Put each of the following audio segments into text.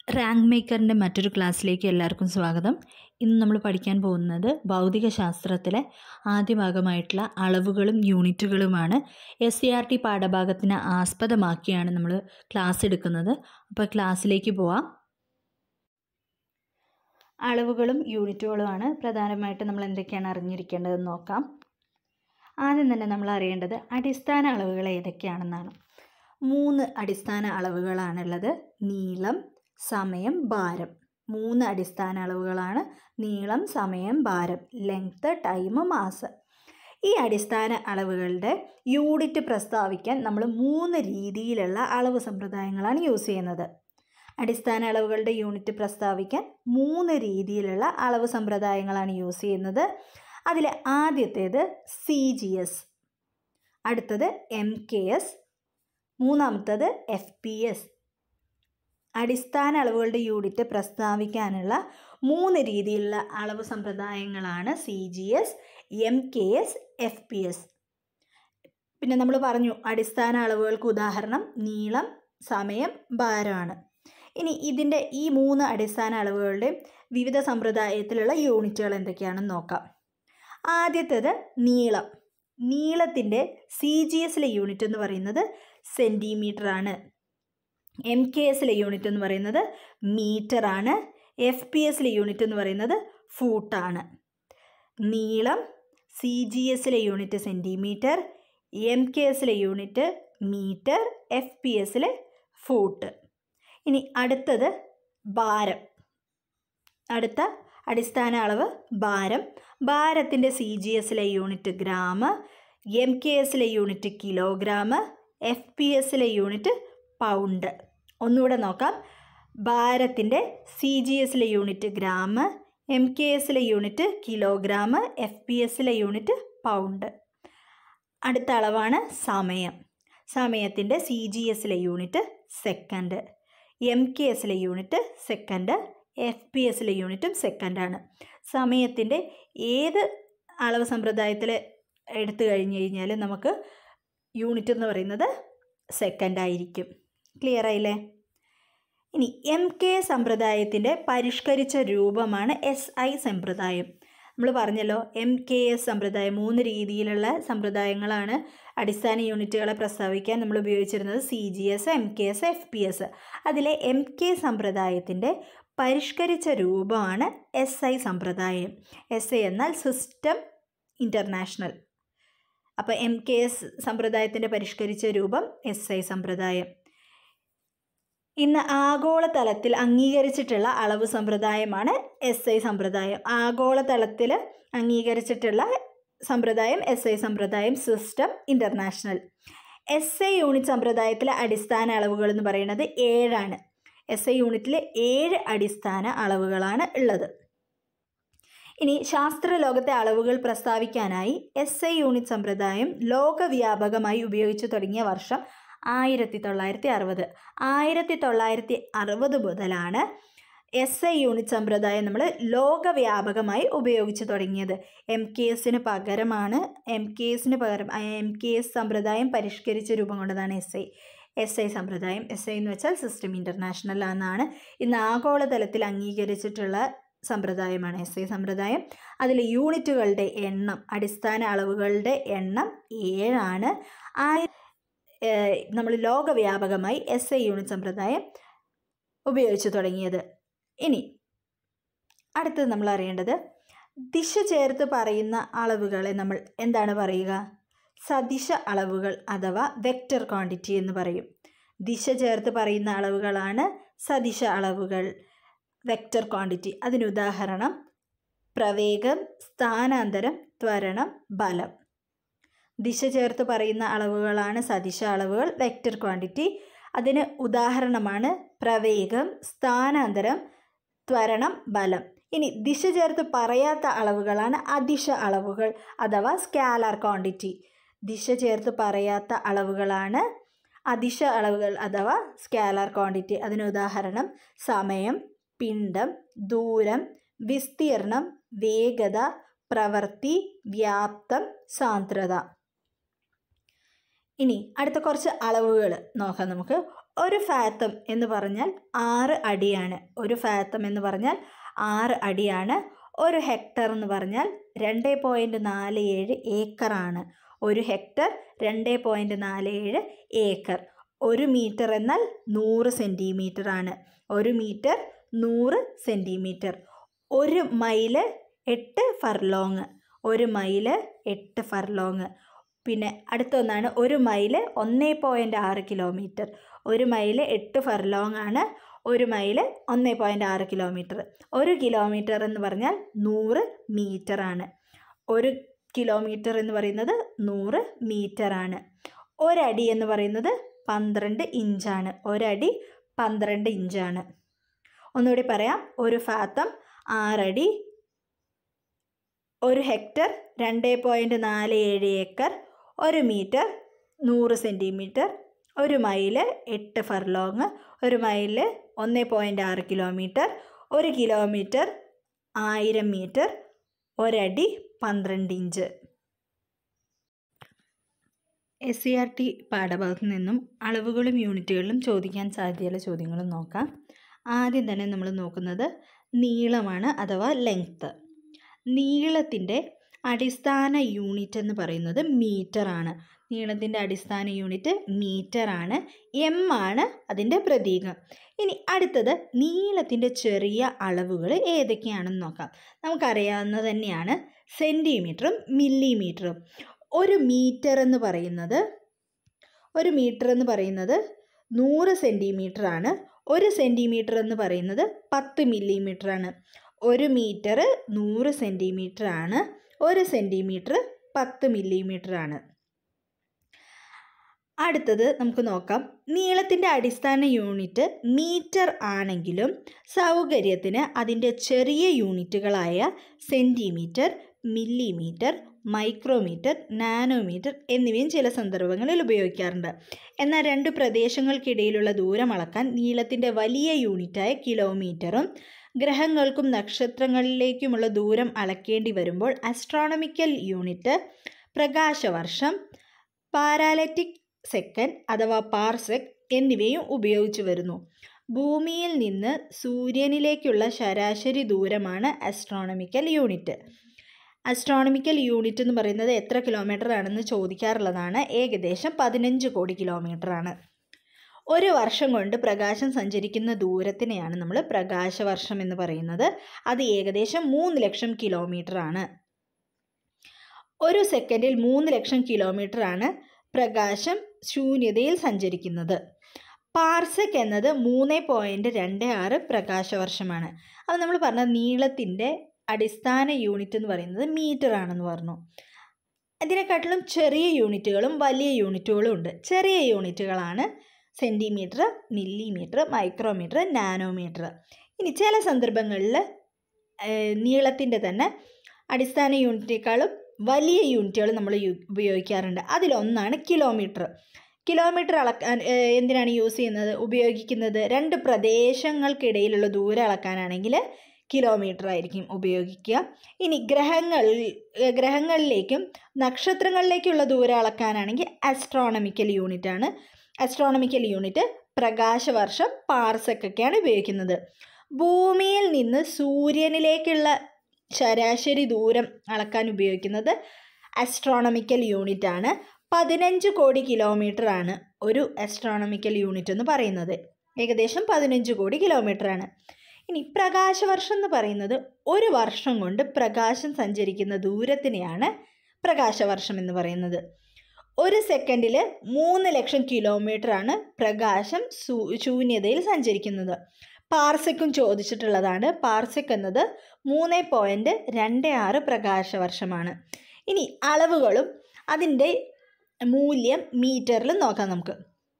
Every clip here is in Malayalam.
റാങ്ക് മേക്കറിൻ്റെ മറ്റൊരു ക്ലാസ്സിലേക്ക് എല്ലാവർക്കും സ്വാഗതം ഇന്ന് നമ്മൾ പഠിക്കാൻ പോകുന്നത് ഭൗതിക ശാസ്ത്രത്തിലെ ആദ്യ ഭാഗമായിട്ടുള്ള അളവുകളും യൂണിറ്റുകളുമാണ് എസ് സി ആർ ടി പാഠഭാഗത്തിനെ ആസ്പദമാക്കിയാണ് നമ്മൾ ക്ലാസ് എടുക്കുന്നത് അപ്പോൾ ക്ലാസ്സിലേക്ക് പോവാം അളവുകളും യൂണിറ്റുകളുമാണ് പ്രധാനമായിട്ട് നമ്മൾ എന്തൊക്കെയാണ് അറിഞ്ഞിരിക്കേണ്ടതെന്ന് നോക്കാം ആദ്യം തന്നെ നമ്മൾ അറിയേണ്ടത് അടിസ്ഥാന അളവുകൾ ഏതൊക്കെയാണെന്നാണ് മൂന്ന് അടിസ്ഥാന അളവുകളാണുള്ളത് നീളം സമയം ഭാരം മൂന്ന് അടിസ്ഥാന അളവുകളാണ് നീളം സമയം ഭാരം ലെങ്ത് ടൈം മാസ് ഈ അടിസ്ഥാന അളവുകളുടെ യൂണിറ്റ് പ്രസ്താവിക്കാൻ നമ്മൾ മൂന്ന് രീതിയിലുള്ള അളവ് സമ്പ്രദായങ്ങളാണ് യൂസ് ചെയ്യുന്നത് അടിസ്ഥാന അളവുകളുടെ യൂണിറ്റ് പ്രസ്താവിക്കാൻ മൂന്ന് രീതിയിലുള്ള അളവ് സമ്പ്രദായങ്ങളാണ് യൂസ് ചെയ്യുന്നത് അതിൽ ആദ്യത്തേത് സി ജി എസ് അടുത്തത് എം കെ എസ് മൂന്നാമത്തത് എഫ് പി എസ് അടിസ്ഥാന അളവുകളുടെ യൂണിറ്റ് പ്രസ്താവിക്കാനുള്ള മൂന്ന് രീതിയിലുള്ള അളവ് സമ്പ്രദായങ്ങളാണ് C G S M K S F P S പിന്നെ നമ്മൾ പറഞ്ഞു അടിസ്ഥാന അളവുകൾക്ക് ഉദാഹരണം നീളം സമയം ഭാരമാണ് ഇനി ഇതിൻ്റെ ഈ മൂന്ന് അടിസ്ഥാന അളവുകളുടെ വിവിധ സമ്പ്രദായത്തിലുള്ള യൂണിറ്റുകൾ എന്തൊക്കെയാണെന്ന് നോക്കാം ആദ്യത്തേത് നീളം നീളത്തിൻ്റെ സി ജി എസിലെ യൂണിറ്റ് എന്ന് പറയുന്നത് സെൻറ്റിമീറ്റർ ആണ് എം കെ എസിലെ യൂണിറ്റ് എന്ന് പറയുന്നത് മീറ്റർ ആണ് എഫ് പി എസിലെ യൂണിറ്റ് എന്ന് പറയുന്നത് ഫൂട്ടാണ് നീളം സി ജി എസിലെ യൂണിറ്റ് സെൻറ്റിമീറ്റർ എം കെ എസിലെ യൂണിറ്റ് മീറ്റർ എഫ് പി എസിലെ ഫൂട്ട് ഇനി അടുത്തത് ഭാരം അടുത്ത അടിസ്ഥാന അളവ് ഭാരം ഭാരത്തിൻ്റെ സി ജി എസിലെ യൂണിറ്റ് ഗ്രാം എം കെ എസിലെ യൂണിറ്റ് കിലോഗ്രാം എഫ് പി എസിലെ യൂണിറ്റ് പൗണ്ട് ഒന്നുകൂടെ നോക്കാം ഭാരത്തിൻ്റെ സി ജി എസിലെ യൂണിറ്റ് ഗ്രാം എം കെ എസിലെ യൂണിറ്റ് കിലോഗ്രാം എഫ് പി എസിലെ യൂണിറ്റ് പൗണ്ട് അടുത്ത അളവാണ് സമയം സമയത്തിൻ്റെ സി ജി എസിലെ യൂണിറ്റ് സെക്കൻഡ് എം കെ എസിലെ യൂണിറ്റ് സെക്കൻഡ് എഫ് പി എസിലെ യൂണിറ്റും സെക്കൻഡാണ് സമയത്തിൻ്റെ ഏത് അളവ് സമ്പ്രദായത്തിൽ എടുത്തു കഴിഞ്ഞ് കഴിഞ്ഞാൽ നമുക്ക് യൂണിറ്റ് എന്ന് പറയുന്നത് സെക്കൻഡ് ആയിരിക്കും ക്ലിയർ ആയില്ലേ ഇനി എം കെ സമ്പ്രദായത്തിൻ്റെ പരിഷ്കരിച്ച രൂപമാണ് എസ് ഐ സമ്പ്രദായം നമ്മൾ പറഞ്ഞല്ലോ എം കെ എസ് സമ്പ്രദായം മൂന്ന് രീതിയിലുള്ള സമ്പ്രദായങ്ങളാണ് അടിസ്ഥാന യൂണിറ്റുകളെ പ്രസ്താവിക്കാൻ നമ്മൾ ഉപയോഗിച്ചിരുന്നത് C G S M K S F P S അതിലെ എം കെ സമ്പ്രദായത്തിൻ്റെ പരിഷ്കരിച്ച രൂപമാണ് എസ് ഐ സമ്പ്രദായം എസ് ഐ എന്നാൽ സിസ്റ്റം ഇൻ്റർനാഷണൽ അപ്പോൾ എം കെ എസ് സമ്പ്രദായത്തിൻ്റെ പരിഷ്കരിച്ച രൂപം എസ് ഐ സമ്പ്രദായം ഇന്ന് ആഗോളതലത്തിൽ അംഗീകരിച്ചിട്ടുള്ള അളവ് സമ്പ്രദായമാണ് എസ് ഐ സമ്പ്രദായം ആഗോളതലത്തിൽ അംഗീകരിച്ചിട്ടുള്ള സമ്പ്രദായം എസ് ഐ സമ്പ്രദായം system international S I unit സമ്പ്രദായത്തിലെ അടിസ്ഥാന അളവുകൾ എന്ന് പറയുന്നത് ഏഴാണ് എസ് ഐ യൂണിറ്റിൽ ഏഴ് അടിസ്ഥാന അളവുകളാണ് ഉള്ളത് ഇനി ശാസ്ത്ര ലോകത്തെ അളവുകൾ പ്രസ്താവിക്കാനായി എസ് ഐ യൂണിറ്റ് സമ്പ്രദായം ലോകവ്യാപകമായി ഉപയോഗിച്ചു തുടങ്ങിയ വർഷം ആയിരത്തി തൊള്ളായിരത്തി അറുപത് ആയിരത്തി തൊള്ളായിരത്തി അറുപത് മുതലാണ് എസ് ഐ യൂണിറ്റ് സമ്പ്രദായം നമ്മൾ ലോകവ്യാപകമായി ഉപയോഗിച്ച് തുടങ്ങിയത് എം കെ എസിന് പകരമാണ് എം കെ എസിന് പകരം എം കെ എസ് സമ്പ്രദായം പരിഷ്കരിച്ച രൂപം കൊണ്ടതാണ് എസ് ഐ എസ് ഐ സമ്പ്രദായം എസ് ഐ എന്ന് വെച്ചാൽ സിസ്റ്റം ഇൻ്റർനാഷണൽ എന്നാണ് ഇന്ന് ആഗോളതലത്തിൽ അംഗീകരിച്ചിട്ടുള്ള സമ്പ്രദായമാണ് എസ് ഐ സമ്പ്രദായം അതിൽ യൂണിറ്റുകളുടെ എണ്ണം അടിസ്ഥാന അളവുകളുടെ എണ്ണം ഏഴാണ് ആ നമ്മൾ ലോകവ്യാപകമായി എസ് ഐ യൂണിറ്റ് സമ്പ്രദായം ഉപയോഗിച്ചു തുടങ്ങിയത് ഇനി അടുത്തത് നമ്മൾ അറിയേണ്ടത് ദിശ ചേർത്ത് പറയുന്ന അളവുകളെ നമ്മൾ എന്താണ് പറയുക സദിശ അളവുകൾ അഥവാ വെക്റ്റർ ക്വാണ്ടിറ്റി എന്ന് പറയും ദിശ ചേർത്ത് പറയുന്ന അളവുകളാണ് സദിശ അളവുകൾ വെക്റ്റർ ക്വാണ്ടിറ്റി അതിന് ഉദാഹരണം പ്രവേഗം സ്ഥാനാന്തരം ത്വരണം ബലം ദിശ ചേർത്ത് പറയുന്ന അളവുകളാണ് സദിശ അളവുകൾ വെക്റ്റർ ക്വാണ്ടിറ്റി അതിന് ഉദാഹരണമാണ് പ്രവേഗം സ്ഥാനാന്തരം ത്വരണം ബലം ഇനി ദിശ ചേർത്ത് പറയാത്ത അളവുകളാണ് അതിശ അളവുകൾ അഥവാ സ്കാലാർ ക്വാണ്ടിറ്റി ദിശ ചേർത്ത് പറയാത്ത അളവുകളാണ് അതിശ അളവുകൾ അഥവാ സ്കാലാർ ക്വാണ്ടിറ്റി അതിന് ഉദാഹരണം സമയം പിണ്ഡം ദൂരം വിസ്തീർണം വേഗത പ്രവൃത്തി വ്യാപ്തം സാന്ദ്രത ഇനി അടുത്ത കുറച്ച് അളവുകൾ നോക്കാം നമുക്ക് ഒരു ഫാത്തം എന്ന് പറഞ്ഞാൽ ആറ് അടിയാണ് ഒരു ഫാത്തം എന്ന് പറഞ്ഞാൽ ആറ് അടിയാണ് ഒരു ഹെക്ടർ എന്ന് പറഞ്ഞാൽ രണ്ട് പോയിൻറ്റ് നാല് ഏഴ് ഏക്കറാണ് ഒരു ഹെക്ടർ രണ്ട് പോയിൻറ്റ് നാല് ഏഴ് ഏക്കർ ഒരു മീറ്റർ എന്നാൽ നൂറ് സെൻറ്റിമീറ്റർ ആണ് ഒരു മീറ്റർ നൂറ് സെൻറ്റിമീറ്റർ ഒരു മൈല് എട്ട് ഫർലോങ് ഒരു മൈല് എട്ട് ഫർലോങ് പിന്നെ അടുത്ത ഒന്നാണ് ഒരു മൈല് ഒന്നേ പോയിൻറ്റ് ആറ് കിലോമീറ്റർ ഒരു മൈല് എട്ട് ഫർലോങ് ആണ് ഒരു മൈല് ഒന്നേ പോയിൻറ്റ് ആറ് കിലോമീറ്റർ ഒരു കിലോമീറ്റർ എന്ന് പറഞ്ഞാൽ നൂറ് മീറ്റർ ആണ് ഒരു കിലോമീറ്റർ എന്ന് പറയുന്നത് നൂറ് മീറ്റർ ആണ് ഒരടി എന്ന് പറയുന്നത് പന്ത്രണ്ട് ഇഞ്ചാണ് ഒരടി പന്ത്രണ്ട് ഇഞ്ചാണ് ഒന്നുകൂടി പറയാം ഒരു ഫാത്തം ആറടി ഒരു ഹെക്ടർ രണ്ട് പോയിൻറ്റ് നാല് ഏഴ് ഏക്കർ ഒരു മീറ്റർ നൂറ് സെൻറ്റിമീറ്റർ ഒരു മൈല് എട്ട് ഫർലോങ് ഒരു മൈല് ഒന്ന് പോയിൻറ്റ് ആറ് കിലോമീറ്റർ ഒരു കിലോമീറ്റർ ആയിരം മീറ്റർ ഒരടി പന്ത്രണ്ട് inch S C R T പാഠഭാഗത്തു നിന്നും അളവുകളും യൂണിറ്റുകളിലും ചോദിക്കാൻ സാധ്യതയുള്ള ചോദ്യങ്ങളും നോക്കാം ആദ്യം തന്നെ നമ്മൾ നോക്കുന്നത് നീളമാണ് അഥവാ ലെങ്ത്ത് നീളത്തിൻ്റെ അടിസ്ഥാന യൂണിറ്റ് എന്ന് പറയുന്നത് മീറ്റർ ആണ് നീളത്തിൻ്റെ അടിസ്ഥാന യൂണിറ്റ് മീറ്റർ ആണ് എം ആണ് അതിൻ്റെ പ്രതീകം ഇനി അടുത്തത് നീളത്തിൻ്റെ ചെറിയ അളവുകൾ ഏതൊക്കെയാണെന്ന് നോക്കാം നമുക്കറിയാവുന്നത് തന്നെയാണ് സെൻറ്റിമീറ്ററും മില്ലിമീറ്ററും ഒരു മീറ്റർ എന്ന് പറയുന്നത് ഒരു മീറ്റർ എന്ന് പറയുന്നത് നൂറ് സെൻറ്റിമീറ്റർ ആണ് ഒരു സെൻറ്റിമീറ്റർ എന്ന് പറയുന്നത് പത്ത് മില്ലിമീറ്റർ ആണ് ഒരു മീറ്റർ നൂറ് സെൻറ്റിമീറ്റർ ആണ് ഒരു സെൻറ്റിമീറ്റർ പത്ത് മില്ലിമീറ്റർ ആണ് അടുത്തത് നമുക്ക് നോക്കാം നീളത്തിൻ്റെ അടിസ്ഥാന യൂണിറ്റ് മീറ്റർ ആണെങ്കിലും സൗകര്യത്തിന് അതിൻ്റെ ചെറിയ യൂണിറ്റുകളായ സെൻറ്റിമീറ്റർ മില്ലിമീറ്റർ മൈക്രോമീറ്റർ നാനോമീറ്റർ എന്നിവയും ചില സന്ദർഭങ്ങളിൽ ഉപയോഗിക്കാറുണ്ട് എന്നാൽ രണ്ട് പ്രദേശങ്ങൾക്കിടയിലുള്ള ദൂരം അളക്കാൻ നീളത്തിൻ്റെ വലിയ യൂണിറ്റായ കിലോമീറ്ററും ഗ്രഹങ്ങൾക്കും നക്ഷത്രങ്ങളിലേക്കുമുള്ള ദൂരം അളക്കേണ്ടി വരുമ്പോൾ അസ്ട്രോണമിക്കൽ യൂണിറ്റ് പ്രകാശവർഷം പാരാലറ്റിക് സെക്കൻഡ് അഥവാ പാർസെക് എന്നിവയും ഉപയോഗിച്ചു വരുന്നു ഭൂമിയിൽ നിന്ന് സൂര്യനിലേക്കുള്ള ശരാശരി ദൂരമാണ് അസ്ട്രോണമിക്കൽ യൂണിറ്റ് അസ്ട്രോണമിക്കൽ യൂണിറ്റ് എന്ന് പറയുന്നത് എത്ര കിലോമീറ്റർ ആണെന്ന് ചോദിക്കാറുള്ളതാണ് ഏകദേശം പതിനഞ്ച് കോടി കിലോമീറ്റർ ആണ് ഒരു വർഷം കൊണ്ട് പ്രകാശം സഞ്ചരിക്കുന്ന ദൂരത്തിനെയാണ് നമ്മൾ പ്രകാശവർഷം എന്ന് പറയുന്നത് അത് ഏകദേശം മൂന്ന് ലക്ഷം കിലോമീറ്റർ ആണ് ഒരു സെക്കൻഡിൽ മൂന്ന് ലക്ഷം കിലോമീറ്റർ ആണ് പ്രകാശം ശൂന്യതയിൽ സഞ്ചരിക്കുന്നത് പാർസെക് എന്നത് മൂന്ന് പോയിൻറ്റ് രണ്ട് ആറ് പ്രകാശവർഷമാണ് അത് നമ്മൾ പറഞ്ഞ നീളത്തിൻ്റെ അടിസ്ഥാന യൂണിറ്റ് എന്ന് പറയുന്നത് മീറ്റർ ആണെന്ന് പറഞ്ഞു ഇതിനെക്കാട്ടിലും ചെറിയ യൂണിറ്റുകളും വലിയ യൂണിറ്റുകളും ഉണ്ട് ചെറിയ യൂണിറ്റുകളാണ് സെൻറ്റിമീറ്റർ മില്ലിമീറ്റർ മൈക്രോമീറ്റർ നാനോമീറ്റർ ഇനി ചില സന്ദർഭങ്ങളിൽ നീളത്തിൻ്റെ തന്നെ അടിസ്ഥാന യൂണിറ്റിനേക്കാളും വലിയ യൂണിറ്റുകൾ നമ്മൾ ഉപയോഗിക്കാറുണ്ട് അതിലൊന്നാണ് കിലോമീറ്റർ കിലോമീറ്റർ അളക്കാൻ എന്തിനാണ് യൂസ് ചെയ്യുന്നത് ഉപയോഗിക്കുന്നത് രണ്ട് പ്രദേശങ്ങൾക്കിടയിലുള്ള ദൂരം അളക്കാനാണെങ്കിൽ കിലോമീറ്റർ ആയിരിക്കും ഉപയോഗിക്കുക ഇനി ഗ്രഹങ്ങൾ ഗ്രഹങ്ങളിലേക്കും നക്ഷത്രങ്ങളിലേക്കുള്ള ദൂരം അളക്കാനാണെങ്കിൽ ആസ്ട്രോണമിക്കൽ യൂണിറ്റ് ആണ് ആസ്ട്രോണമിക്കൽ യൂണിറ്റ് പ്രകാശവർഷം പാർസക്കൊക്കെയാണ് ഉപയോഗിക്കുന്നത് ഭൂമിയിൽ നിന്ന് സൂര്യനിലേക്കുള്ള ശരാശരി ദൂരം അളക്കാൻ ഉപയോഗിക്കുന്നത് ആസ്ട്രോണമിക്കൽ യൂണിറ്റ് ആണ് പതിനഞ്ച് കോടി കിലോമീറ്റർ ആണ് ഒരു ആസ്ട്രോണമിക്കൽ യൂണിറ്റ് എന്ന് പറയുന്നത് ഏകദേശം പതിനഞ്ച് കോടി കിലോമീറ്റർ ആണ് ഇനി പ്രകാശവർഷം എന്ന് പറയുന്നത് ഒരു വർഷം കൊണ്ട് പ്രകാശം സഞ്ചരിക്കുന്ന ദൂരത്തിനെയാണ് പ്രകാശവർഷം എന്ന് പറയുന്നത് ഒരു സെക്കൻഡിൽ മൂന്ന് ലക്ഷം കിലോമീറ്റർ ആണ് പ്രകാശം ശൂന്യതയിൽ സഞ്ചരിക്കുന്നത് പാർസെക്കും ചോദിച്ചിട്ടുള്ളതാണ് പാർസെക് എന്നത് മൂന്ന് പോയിൻറ്റ് രണ്ട് ആറ് പ്രകാശവർഷമാണ് ഇനി അളവുകളും അതിൻ്റെ മൂല്യം മീറ്ററിൽ നോക്കാം നമുക്ക്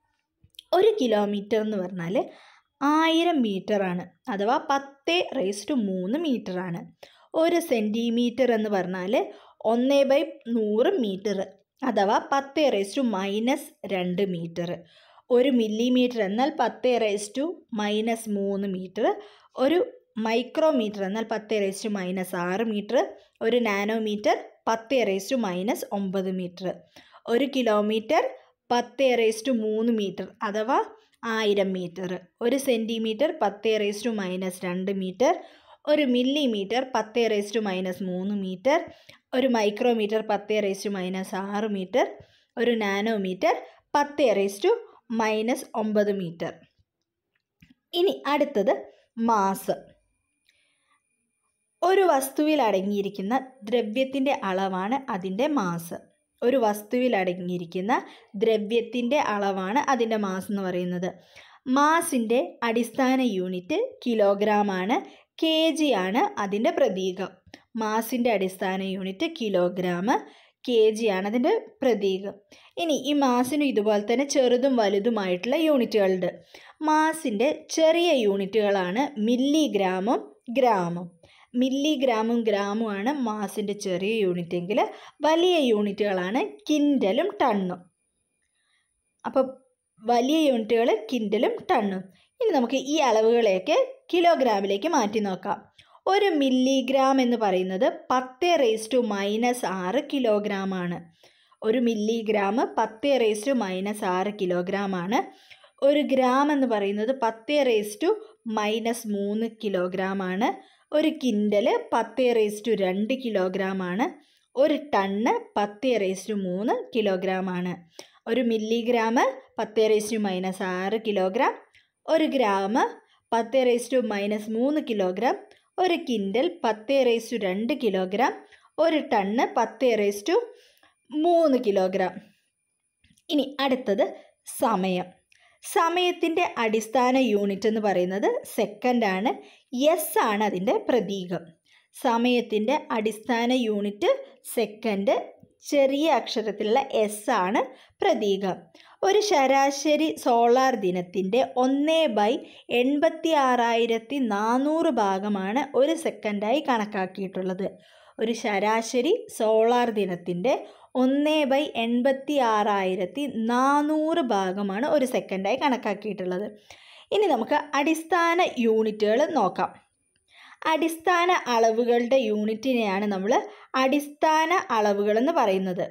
ഒരു കിലോമീറ്റർ എന്ന് പറഞ്ഞാൽ ആയിരം മീറ്ററാണ് അഥവാ പത്ത് റേസ് ടു മൂന്ന് മീറ്ററാണ് ഒരു സെൻറ്റിമീറ്റർ എന്ന് പറഞ്ഞാൽ ഒന്ന് ബൈ നൂറ് മീറ്റർ അഥവാ പത്ത് റേസ് ടു മൈനസ് രണ്ട് മീറ്റർ ഒരു മില്ലിമീറ്റർ എന്നാൽ പത്ത് റേസ് ടു മൈനസ് മൂന്ന് മീറ്റർ ഒരു മൈക്രോമീറ്റർ എന്നാൽ പത്ത് റേസ് ടു മൈനസ് ആറ് മീറ്റർ ഒരു നാനോമീറ്റർ പത്ത് റേസ് ടു മൈനസ് ഒമ്പത് മീറ്റർ ഒരു കിലോമീറ്റർ പത്ത് റേസ് ടു മൂന്ന് മീറ്റർ അഥവാ ആയിരം മീറ്റർ ഒരു സെൻറ്റിമീറ്റർ പത്ത് റേസ് ടു മൈനസ് രണ്ട് മീറ്റർ ഒരു മില്ലിമീറ്റർ പത്ത് റേസ് ടു മൈനസ് മൂന്ന് മീറ്റർ ഒരു മൈക്രോമീറ്റർ പത്ത് റേസ് ടു മൈനസ് ആറ് മീറ്റർ ഒരു നാനോമീറ്റർ പത്ത് റേസ് ടു മൈനസ് ഒമ്പത് മീറ്റർ ഇനി അടുത്തത് മാസ് ഒരു വസ്തുവിൽ അടങ്ങിയിരിക്കുന്ന ദ്രവ്യത്തിൻ്റെ അളവാണ് അതിൻ്റെ മാസ് ഒരു വസ്തുവിൽ അടങ്ങിയിരിക്കുന്ന ദ്രവ്യത്തിൻ്റെ അളവാണ് അതിൻ്റെ മാസ് എന്ന് പറയുന്നത് മാസിൻ്റെ അടിസ്ഥാന യൂണിറ്റ് കിലോഗ്രാം ആണ് കെ ജി ആണ് അതിൻ്റെ പ്രതീകം മാസിൻ്റെ അടിസ്ഥാന യൂണിറ്റ് കിലോഗ്രാം കെ ജി ആണ് അതിൻ്റെ പ്രതീകം ഇനി ഈ മാസിനും ഇതുപോലെ തന്നെ ചെറുതും വലുതുമായിട്ടുള്ള യൂണിറ്റുകളുണ്ട് മാസിൻ്റെ ചെറിയ യൂണിറ്റുകളാണ് മില്ലിഗ്രാമും ഗ്രാമും മില്ലിഗ്രാമും ഗ്രാമുമാണ് മാസിൻ്റെ ചെറിയ യൂണിറ്റ് എങ്കിൽ വലിയ യൂണിറ്റുകളാണ് കിൻഡലും ടണ്ണും അപ്പോൾ വലിയ യൂണിറ്റുകൾ കിൻഡലും ടണ്ണും ഇനി നമുക്ക് ഈ അളവുകളെയൊക്കെ കിലോഗ്രാമിലേക്ക് മാറ്റി നോക്കാം ഒരു മില്ലിഗ്രാം എന്ന് പറയുന്നത് പത്ത് റേസ് ടു മൈനസ് ആറ് കിലോഗ്രാം ആണ് ഒരു മില്ലിഗ്രാം പത്ത് റേസ് ടു മൈനസ് ആറ് കിലോഗ്രാം ആണ് ഒരു ഗ്രാം എന്ന് പറയുന്നത് പത്ത് റേസ് ടു മൈനസ് മൂന്ന് കിലോഗ്രാം ആണ് ഒരു കിൻഡൽ പത്ത് റേസ് ടു രണ്ട് കിലോഗ്രാം ആണ് ഒരു ടണ്ണ് പത്ത് റേസ് ടു മൂന്ന് കിലോഗ്രാം ആണ് ഒരു മില്ലിഗ്രാം പത്ത് റേസ് ടു മൈനസ് ആറ് കിലോഗ്രാം ഒരു ഗ്രാം പത്ത് റേസ് ടു മൈനസ് മൂന്ന് കിലോഗ്രാം ഒരു കിൻഡൽ പത്ത് റേസ് ടു രണ്ട് കിലോഗ്രാം ഒരു ടണ്ണ് പത്ത് റേസ് ടു മൂന്ന് കിലോഗ്രാം ഇനി അടുത്തത് സമയം സമയത്തിൻ്റെ അടിസ്ഥാന യൂണിറ്റ് എന്ന് പറയുന്നത് സെക്കൻഡാണ് എസ് ആണ് അതിൻ്റെ പ്രതീകം സമയത്തിൻ്റെ അടിസ്ഥാന യൂണിറ്റ് സെക്കൻഡ് ചെറിയ അക്ഷരത്തിലുള്ള എസ് ആണ് പ്രതീകം ഒരു ശരാശരി സോളാർ ദിനത്തിൻ്റെ ഒന്ന് ബൈ എൺപത്തി ആറായിരത്തി നാനൂറ് ഭാഗമാണ് ഒരു സെക്കൻഡായി കണക്കാക്കിയിട്ടുള്ളത് ഒരു ശരാശരി സോളാർ ദിനത്തിൻ്റെ ഒന്ന് ബൈ എൺപത്തി ആറായിരത്തി നാനൂറ് ഭാഗമാണ് ഒരു സെക്കൻഡായി കണക്കാക്കിയിട്ടുള്ളത് ഇനി നമുക്ക് അടിസ്ഥാന യൂണിറ്റുകൾ നോക്കാം അടിസ്ഥാന അളവുകളുടെ യൂണിറ്റിനെയാണ് നമ്മൾ അടിസ്ഥാന അളവുകൾ എന്ന് പറയുന്നത്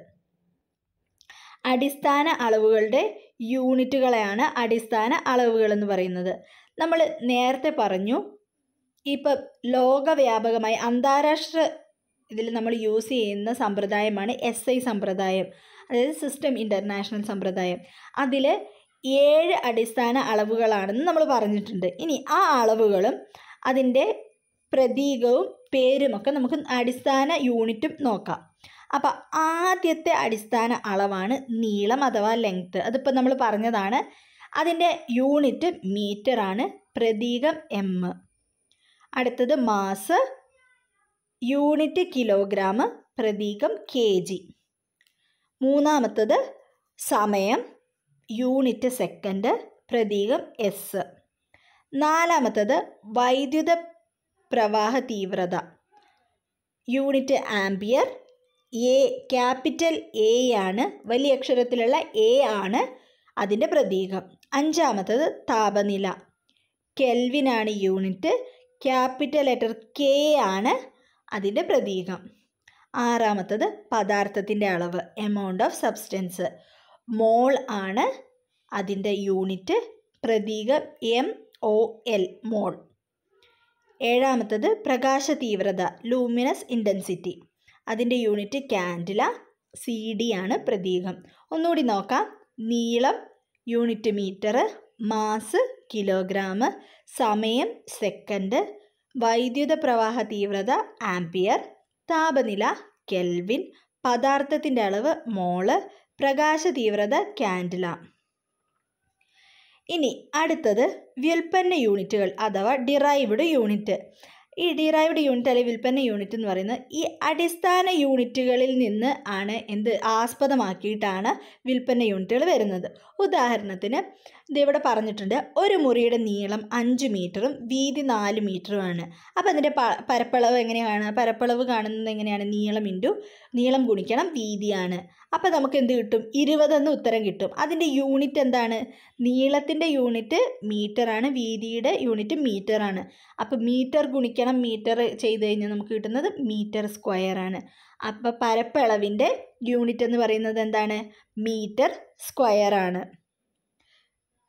അടിസ്ഥാന അളവുകളുടെ യൂണിറ്റുകളെയാണ് അടിസ്ഥാന അളവുകൾ എന്ന് പറയുന്നത് നമ്മൾ നേരത്തെ പറഞ്ഞു ഇപ്പം ലോകവ്യാപകമായി അന്താരാഷ്ട്ര ഇതിൽ നമ്മൾ യൂസ് ചെയ്യുന്ന സമ്പ്രദായമാണ് എസ് ഐ സമ്പ്രദായം അതായത് സിസ്റ്റം ഇൻ്റർനാഷണൽ സമ്പ്രദായം അതിൽ ഏഴ് അടിസ്ഥാന അളവുകളാണെന്ന് നമ്മൾ പറഞ്ഞിട്ടുണ്ട് ഇനി ആ അളവുകളും അതിൻ്റെ പ്രതീകവും പേരുമൊക്കെ നമുക്ക് അടിസ്ഥാന യൂണിറ്റും നോക്കാം അപ്പോൾ ആദ്യത്തെ അടിസ്ഥാന അളവാണ് നീളം അഥവാ ലെങ്ത്ത് അതിപ്പോൾ നമ്മൾ പറഞ്ഞതാണ് അതിൻ്റെ യൂണിറ്റ് മീറ്റർ ആണ് പ്രതീകം എം അടുത്തത് മാസ് യൂണിറ്റ് കിലോഗ്രാം പ്രതീകം കെ ജി മൂന്നാമത്തത് സമയം യൂണിറ്റ് സെക്കൻഡ് പ്രതീകം എസ് നാലാമത്തത് വൈദ്യുത പ്രവാഹ തീവ്രത unit ampere A capital A ആണ് വലിയ അക്ഷരത്തിലുള്ള എ ആണ് അതിൻ്റെ പ്രതീകം അഞ്ചാമത്തത് താപനില കെൽവിനാണ് യൂണിറ്റ് ക്യാപിറ്റൽ ലെറ്റർ കെ ആണ് അതിൻ്റെ പ്രതീകം ആറാമത്തത് പദാർത്ഥത്തിൻ്റെ അളവ് എമൗണ്ട് ഓഫ് സബ്സ്റ്റൻസ് മോൾ ആണ് അതിൻ്റെ യൂണിറ്റ് പ്രതീകം എം ഒ എൽ മോൾ ഏഴാമത്തത് പ്രകാശ തീവ്രത ലൂമിനസ് ഇൻറ്റൻസിറ്റി അതിൻ്റെ യൂണിറ്റ് കാൻഡില സി ഡി ആണ് പ്രതീകം ഒന്നുകൂടി നോക്കാം നീളം യൂണിറ്റ് മീറ്റർ മാസ് കിലോഗ്രാം സമയം സെക്കൻഡ് വൈദ്യുത പ്രവാഹ തീവ്രത ആംപിയർ താപനില കെൽവിൻ പദാർത്ഥത്തിൻ്റെ അളവ് മോള് പ്രകാശ തീവ്രത കാൻഡില ഇനി അടുത്തത് വ്യുൽപ്പന്ന യൂണിറ്റുകൾ അഥവാ ഡിറൈവ്ഡ് യൂണിറ്റ് ഈ ഡിറൈവ്ഡ് യൂണിറ്റ് അല്ലെങ്കിൽ വ്യുൽപ്പന്ന യൂണിറ്റ് എന്ന് പറയുന്നത് ഈ അടിസ്ഥാന യൂണിറ്റുകളിൽ നിന്ന് ആണ് എന്ത് ആസ്പദമാക്കിയിട്ടാണ് വ്യുൽപ്പന്ന യൂണിറ്റുകൾ വരുന്നത് ഉദാഹരണത്തിന് ഇതിവിടെ പറഞ്ഞിട്ടുണ്ട് ഒരു മുറിയുടെ നീളം അഞ്ച് മീറ്ററും വീതി നാല് മീറ്ററുമാണ് അപ്പോൾ അതിൻ്റെ പ പരപ്പളവ് എങ്ങനെയാണ് പരപ്പളവ് കാണുന്നത് എങ്ങനെയാണ് നീളം ഇൻറ്റു നീളം ഗുണിക്കണം വീതിയാണ് അപ്പോൾ നമുക്ക് എന്ത് കിട്ടും ഇരുപതെന്ന് ഉത്തരം കിട്ടും അതിൻ്റെ യൂണിറ്റ് എന്താണ് നീളത്തിൻ്റെ യൂണിറ്റ് മീറ്ററാണ് വീതിയുടെ യൂണിറ്റ് മീറ്ററാണ് അപ്പോൾ മീറ്റർ ഗുണിക്കണം മീറ്റർ ചെയ്ത് കഴിഞ്ഞാൽ നമുക്ക് കിട്ടുന്നത് മീറ്റർ സ്ക്വയർ ആണ് അപ്പോൾ പരപ്പളവിൻ്റെ യൂണിറ്റ് എന്ന് പറയുന്നത് എന്താണ് മീറ്റർ സ്ക്വയർ ആണ്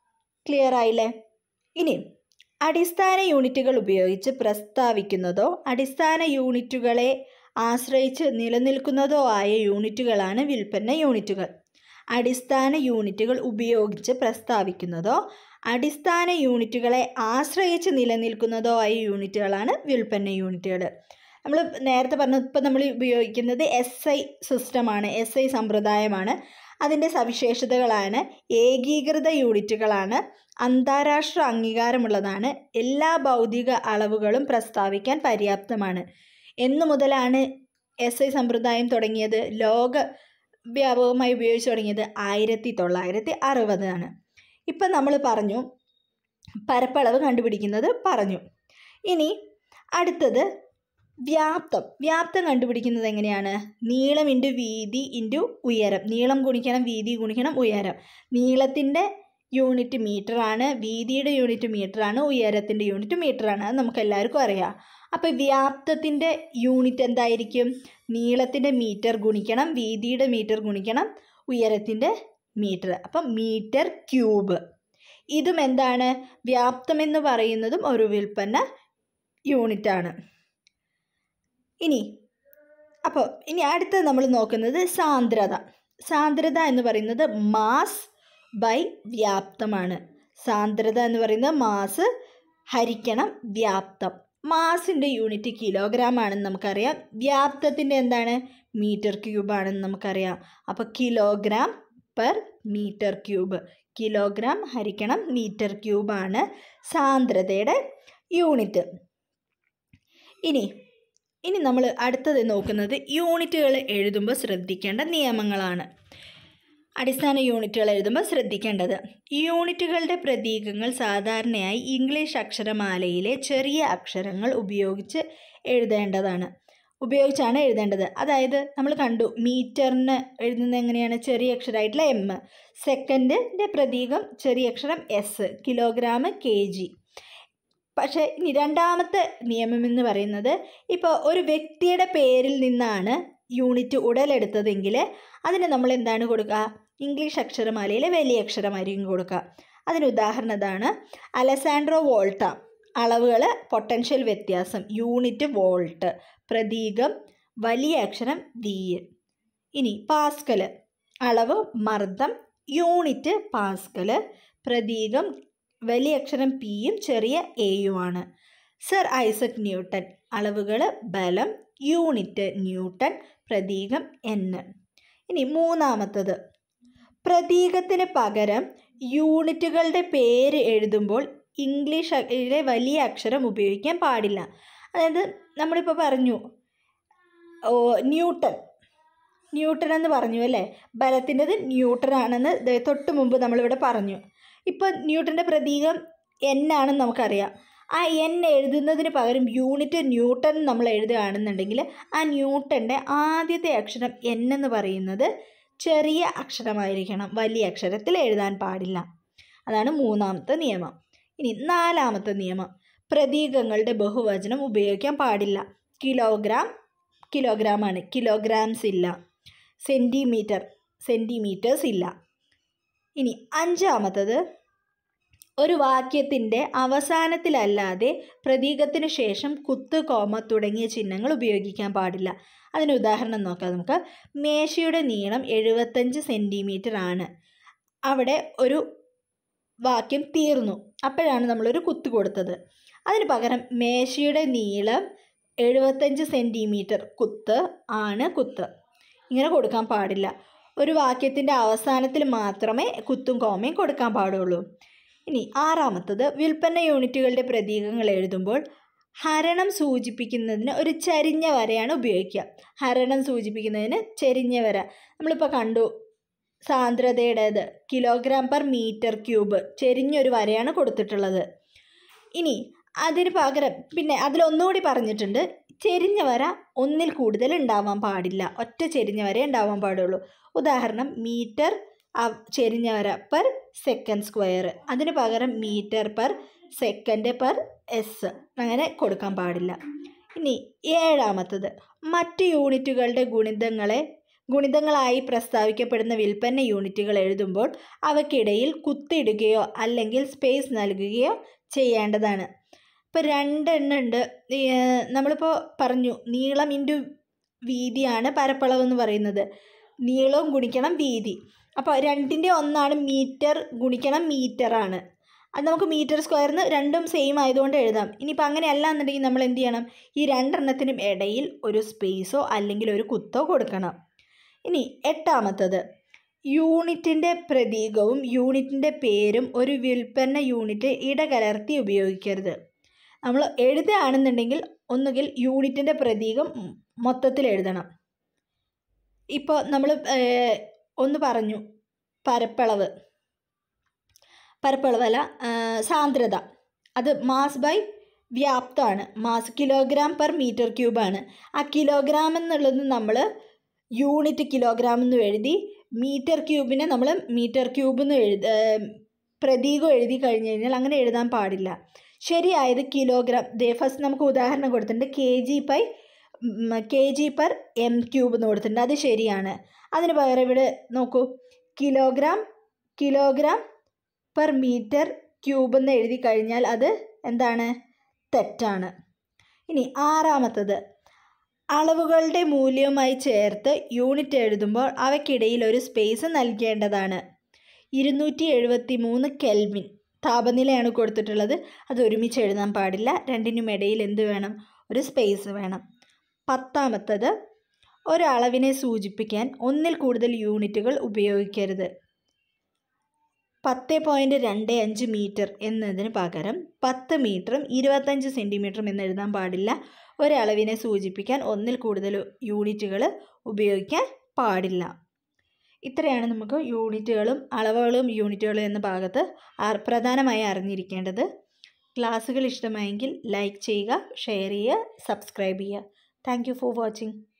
ക്ലിയർ ആയില്ലേ ഇനി അടിസ്ഥാന യൂണിറ്റുകൾ ഉപയോഗിച്ച് പ്രസ്താവിക്കുന്നതോ അടിസ്ഥാന യൂണിറ്റുകളെ ആശ്രയിച്ച് നിലനിൽക്കുന്നതോ ആയ യൂണിറ്റുകളാണ് വിൽപ്പന യൂണിറ്റുകൾ അടിസ്ഥാന യൂണിറ്റുകൾ ഉപയോഗിച്ച് പ്രസ്താവിക്കുന്നതോ അടിസ്ഥാന യൂണിറ്റുകളെ ആശ്രയിച്ച് നിലനിൽക്കുന്നതോ ആയ യൂണിറ്റുകളാണ് വിൽപ്പന യൂണിറ്റുകൾ നമ്മൾ നേരത്തെ പറഞ്ഞു ഇപ്പം നമ്മൾ ഉപയോഗിക്കുന്നത് എസ് ഐ സിസ്റ്റമാണ് എസ് ഐ സമ്പ്രദായമാണ് അതിൻ്റെ സവിശേഷതകളാണ് ഏകീകൃത യൂണിറ്റുകളാണ് അന്താരാഷ്ട്ര അംഗീകാരമുള്ളതാണ് എല്ലാ ഭൗതിക അളവുകളും പ്രസ്താവിക്കാൻ പര്യാപ്തമാണ് എന്നു മുതലാണ് എസ് ഐ സമ്പ്രദായം തുടങ്ങിയത് ലോക വ്യാപകമായി ഉപയോഗിച്ച് തുടങ്ങിയത് ആയിരത്തി തൊള്ളായിരത്തി അറുപതാണ് ഇപ്പം നമ്മൾ പറഞ്ഞു പരപ്പളവ് കണ്ടുപിടിക്കുന്നത് പറഞ്ഞു ഇനി അടുത്തത് വ്യാപ്തം വ്യാപ്തം കണ്ടുപിടിക്കുന്നത് എങ്ങനെയാണ് നീളം ഇൻറ്റു വീതി ഇൻറ്റു ഉയരം നീളം ഗുണിക്കണം വീതി ഗുണിക്കണം ഉയരം നീളത്തിൻ്റെ യൂണിറ്റ് മീറ്റർ ആണ് വീതിയുടെ യൂണിറ്റ് മീറ്റർ ആണ് ഉയരത്തിൻ്റെ യൂണിറ്റ് മീറ്റർ ആണ് അത് നമുക്ക് എല്ലാവർക്കും അറിയാം അപ്പോൾ വ്യാപ്തത്തിൻ്റെ യൂണിറ്റ് എന്തായിരിക്കും നീളത്തിൻ്റെ മീറ്റർ ഗുണിക്കണം വീതിയുടെ മീറ്റർ ഗുണിക്കണം ഉയരത്തിൻ്റെ മീറ്റർ അപ്പം മീറ്റർ ക്യൂബ് ഇതും എന്താണ് വ്യാപ്തം എന്ന് പറയുന്നതും ഒരു വിൽപ്പന യൂണിറ്റാണ് ഇനി അപ്പോൾ ഇനി അടുത്തത് നമ്മൾ നോക്കുന്നത് സാന്ദ്രത സാന്ദ്രത എന്ന് പറയുന്നത് മാസ് ബൈ വ്യാപ്തമാണ് സാന്ദ്രത എന്ന് പറയുന്നത് മാസ് ഹരിക്കണം വ്യാപ്തം മാസിൻ്റെ യൂണിറ്റ് കിലോഗ്രാം ആണെന്ന് നമുക്കറിയാം വ്യാപ്തത്തിൻ്റെ എന്താണ് മീറ്റർ ക്യൂബ് ആണെന്ന് നമുക്കറിയാം അപ്പോൾ kilogram per metre cube kilogram ഹരിക്കണം മീറ്റർ ക്യൂബാണ് സാന്ദ്രതയുടെ യൂണിറ്റ് ഇനി ഇനി നമ്മൾ അടുത്തത് നോക്കുന്നത് യൂണിറ്റുകൾ എഴുതുമ്പോൾ ശ്രദ്ധിക്കേണ്ട നിയമങ്ങളാണ് അടിസ്ഥാന യൂണിറ്റുകൾ എഴുതുമ്പോൾ ശ്രദ്ധിക്കേണ്ടത് യൂണിറ്റുകളുടെ പ്രതീകങ്ങൾ സാധാരണയായി ഇംഗ്ലീഷ് അക്ഷരമാലയിലെ ചെറിയ അക്ഷരങ്ങൾ ഉപയോഗിച്ച് എഴുതേണ്ടതാണ് ഉപയോഗിച്ചാണ് എഴുതേണ്ടത് അതായത് നമ്മൾ കണ്ടു മീറ്ററിന് എഴുതുന്നത് എങ്ങനെയാണ് ചെറിയ അക്ഷരമായിട്ടുള്ള എം സെക്കൻഡിൻ്റെ പ്രതീകം ചെറിയ അക്ഷരം എസ് കിലോഗ്രാം കെ ജി പക്ഷേ ഇനി രണ്ടാമത്തെ നിയമം എന്ന് പറയുന്നത് ഇപ്പോൾ ഒരു വ്യക്തിയുടെ പേരിൽ നിന്നാണ് യൂണിറ്റ് ഉടലെടുത്തതെങ്കിൽ അതിന് നമ്മൾ എന്താണ് കൊടുക്കുക ഇംഗ്ലീഷ് അക്ഷരമാലയിലെ വലിയ അക്ഷരമായിരിക്കും കൊടുക്കുക അതിന് ഉദാഹരണം ഇതാണ് അലസാൻഡ്രോ വോൾട്ട അളവുകൾ പൊട്ടൻഷ്യൽ വ്യത്യാസം യൂണിറ്റ് വോൾട്ട് പ്രതീകം വലിയ അക്ഷരം വി ഇനി പാസ്കല് അളവ് മർദ്ദം യൂണിറ്റ് പാസ്കല് പ്രതീകം വലിയ അക്ഷരം പിയും ചെറിയ എയുമാണ് സർ ഐസക് ന്യൂട്ടൺ അളവുകൾ ബലം യൂണിറ്റ് ന്യൂട്ടൺ പ്രതീകം എൻ ഇനി മൂന്നാമത്തത് പ്രതീകത്തിന് പകരം യൂണിറ്റുകളുടെ പേര് എഴുതുമ്പോൾ ഇംഗ്ലീഷിലെ വലിയ അക്ഷരം ഉപയോഗിക്കാൻ പാടില്ല അതായത് നമ്മളിപ്പോൾ പറഞ്ഞു ഓ ന്യൂട്ടൺ ന്യൂട്ടൺ എന്ന് പറഞ്ഞു അല്ലേ ബലത്തിൻ്റെത് ന്യൂട്ടൺ ആണെന്ന് ദേ തൊട്ട് മുമ്പ് നമ്മളിവിടെ പറഞ്ഞു ഇപ്പോൾ ന്യൂട്ടൻ്റെ പ്രതീകം എൻ ആണെന്ന് നമുക്കറിയാം ആ എൻ എഴുതുന്നതിന് പകരം യൂണിറ്റ് ന്യൂട്ടൺ നമ്മൾ എഴുതുകയാണെന്നുണ്ടെങ്കിൽ ആ ന്യൂട്ടൻ്റെ ആദ്യത്തെ അക്ഷരം എൻ എന്ന് പറയുന്നത് ചെറിയ അക്ഷരമായിരിക്കണം വലിയ അക്ഷരത്തിൽ എഴുതാൻ പാടില്ല അതാണ് മൂന്നാമത്തെ നിയമം ഇനി നാലാമത്തെ നിയമം പ്രതീകങ്ങളുടെ ബഹുവചനം ഉപയോഗിക്കാൻ പാടില്ല കിലോഗ്രാം കിലോഗ്രാമാണ് കിലോഗ്രാംസ് ഇല്ല സെൻറ്റിമീറ്റർ സെൻറ്റിമീറ്റേഴ്സ് ഇല്ല ഇനി അഞ്ചാമത്തത് ഒരു വാക്യത്തിൻ്റെ അവസാനത്തിലല്ലാതെ പ്രതീകത്തിനു ശേഷം കുത്ത് കോമ തുടങ്ങിയ ചിഹ്നങ്ങൾ ഉപയോഗിക്കാൻ പാടില്ല അതിന് ഉദാഹരണം നോക്കാം നമുക്ക് മേശയുടെ നീളം എഴുപത്തഞ്ച് സെൻറ്റിമീറ്റർ ആണ് അവിടെ ഒരു വാക്യം തീർന്നു അപ്പോഴാണ് നമ്മളൊരു കുത്ത് കൊടുത്തത് അതിന് പകരം മേശയുടെ നീളം എഴുപത്തഞ്ച് സെൻറ്റിമീറ്റർ കുത്ത് ആണ് കുത്ത് ഇങ്ങനെ കൊടുക്കാൻ പാടില്ല ഒരു വാക്യത്തിൻ്റെ അവസാനത്തിൽ മാത്രമേ കുത്തും കോമയും കൊടുക്കാൻ പാടുള്ളൂ ഇനി ആറാമത്തത് വിൽപ്പന യൂണിറ്റുകളുടെ പ്രതീകങ്ങൾ എഴുതുമ്പോൾ ഹരണം സൂചിപ്പിക്കുന്നതിന് ഒരു ചരിഞ്ഞ വരയാണ് ഉപയോഗിക്കുക ഹരണം സൂചിപ്പിക്കുന്നതിന് ചെരിഞ്ഞ വര നമ്മളിപ്പോൾ കണ്ടു സാന്ദ്രതയുടേത് കിലോഗ്രാം പെർ മീറ്റർ ക്യൂബ് ചെരിഞ്ഞൊരു വരയാണ് കൊടുത്തിട്ടുള്ളത് ഇനി അതിന് പകരം പിന്നെ അതിലൊന്നുകൂടി പറഞ്ഞിട്ടുണ്ട് ചെരിഞ്ഞ വര ഒന്നിൽ കൂടുതൽ ഉണ്ടാവാൻ പാടില്ല ഒറ്റ ചെരിഞ്ഞ വര ഉണ്ടാവാൻ പാടുള്ളൂ ഉദാഹരണം മീറ്റർ ചെരിഞ്ഞ വര പെർ സെക്കൻഡ് സ്ക്വയർ അതിന് പകരം metre per second per S അങ്ങനെ കൊടുക്കാൻ പാടില്ല ഇനി ഏഴാമത്തത് മറ്റ് യൂണിറ്റുകളുടെ ഗുണിതങ്ങളെ ഗുണിതങ്ങളായി പ്രസ്താവിക്കപ്പെടുന്ന വിൽപ്പന യൂണിറ്റുകൾ എഴുതുമ്പോൾ അവയ്ക്കിടയിൽ കുത്തിടുകയോ അല്ലെങ്കിൽ സ്പേസ് നൽകുകയോ ചെയ്യേണ്ടതാണ് ഇപ്പോൾ രണ്ടെണ്ണം ഉണ്ട് ഈ, ഏർ, നമ്മളിപ്പോൾ പറഞ്ഞു നീളം ഇൻറ്റു വീതിയാണ് പരപ്പളവ് എന്ന് പറയുന്നത് നീളവും ഗുണിക്കണം വീതി അപ്പോൾ രണ്ടിൻ്റെ ഒന്നാണ് മീറ്റർ ഗുണിക്കണം മീറ്ററാണ് അത് നമുക്ക് മീറ്റർ സ്ക്വയറിന് രണ്ടും സെയിം ആയതുകൊണ്ട് എഴുതാം ഇനിയിപ്പോൾ അങ്ങനെ അല്ല എന്നുണ്ടെങ്കിൽ നമ്മൾ എന്ത് ചെയ്യണം ഈ രണ്ടെണ്ണത്തിനും ഇടയിൽ ഒരു സ്പേസോ അല്ലെങ്കിൽ ഒരു കുത്തോ കൊടുക്കണം ഇനി എട്ടാമത്തത് യൂണിറ്റിൻ്റെ പ്രതീകവും യൂണിറ്റിൻ്റെ പേരും ഒരു വിൽപ്പന യൂണിറ്റ് ഇടകലർത്തി ഉപയോഗിക്കരുത് നമ്മൾ എഴുതുകയാണെന്നുണ്ടെങ്കിൽ ഒന്നുകിൽ യൂണിറ്റിൻ്റെ പ്രതീകം മൊത്തത്തിൽ എഴുതണം ഇപ്പോൾ നമ്മൾ ഒന്ന് പറഞ്ഞു പരപ്പളവ് പരപ്പളവല്ല ആ, സാന്ദ്രത അത് മാസ് ബൈ വ്യാപ്തമാണ് മാസ് കിലോഗ്രാം പെർ മീറ്റർ ക്യൂബാണ് ആ കിലോഗ്രാം എന്നുള്ളത് നമ്മൾ യൂണിറ്റ് കിലോഗ്രാം എന്ന് എഴുതി മീറ്റർ ക്യൂബിനെ നമ്മൾ മീറ്റർ ക്യൂബ് എന്ന് എഴുതി പ്രതീകം എഴുതി കഴിഞ്ഞ് കഴിഞ്ഞാൽ അങ്ങനെ എഴുതാൻ പാടില്ല ശരിയായത് കിലോഗ്രാം ദേ ഫസ്റ്റ് നമുക്ക് ഉദാഹരണം കൊടുത്തിട്ടുണ്ട് കെ ജി പൈ K G per M cube എന്ന് കൊടുത്തിട്ടുണ്ട് അത് ശരിയാണ് അതിന് പകരം ഇവിടെ നോക്കൂ kilogram kilogram per metre cube എന്ന് എഴുതി കഴിഞ്ഞാൽ അത് എന്താണ് തെറ്റാണ് ഇനി ആറാമത്തത് അളവുകളുടെ മൂല്യവുമായി ചേർത്ത് യൂണിറ്റ് എഴുതുമ്പോൾ അവയ്ക്കിടയിൽ ഒരു സ്പേസ് നൽകേണ്ടതാണ് ഇരുന്നൂറ്റി എഴുപത്തി മൂന്ന് കെൽവിൻ താപനിലയാണ് കൊടുത്തിട്ടുള്ളത് അത് ഒരുമിച്ച് എഴുതാൻ പാടില്ല രണ്ടിനും ഇടയിൽ എന്ത് വേണം ഒരു സ്പേസ് വേണം പത്താമത്തത് ഒരളവിനെ സൂചിപ്പിക്കാൻ ഒന്നിൽ കൂടുതൽ യൂണിറ്റുകൾ ഉപയോഗിക്കരുത് പത്ത് പോയിൻറ്റ് രണ്ട് അഞ്ച് മീറ്റർ എന്നതിന് പകരം പത്ത് മീറ്ററും ഇരുപത്തഞ്ച് സെൻറ്റിമീറ്ററും എന്ന് എഴുതാൻ പാടില്ല ഒരളവിനെ സൂചിപ്പിക്കാൻ ഒന്നിൽ കൂടുതൽ യൂണിറ്റുകൾ ഉപയോഗിക്കാൻ പാടില്ല ഇത്രയാണ് നമുക്ക് യൂണിറ്റുകളും അളവുകളും യൂണിറ്റുകളും എന്ന ഭാഗത്ത് അർ- പ്രധാനമായി അറിഞ്ഞിരിക്കേണ്ടത് ക്ലാസ്സുകൾ ഇഷ്ടമായെങ്കിൽ ലൈക്ക് ചെയ്യുക ഷെയർ ചെയ്യുക സബ്സ്ക്രൈബ് ചെയ്യുക താങ്ക് യു ഫോർ വാച്ചിങ്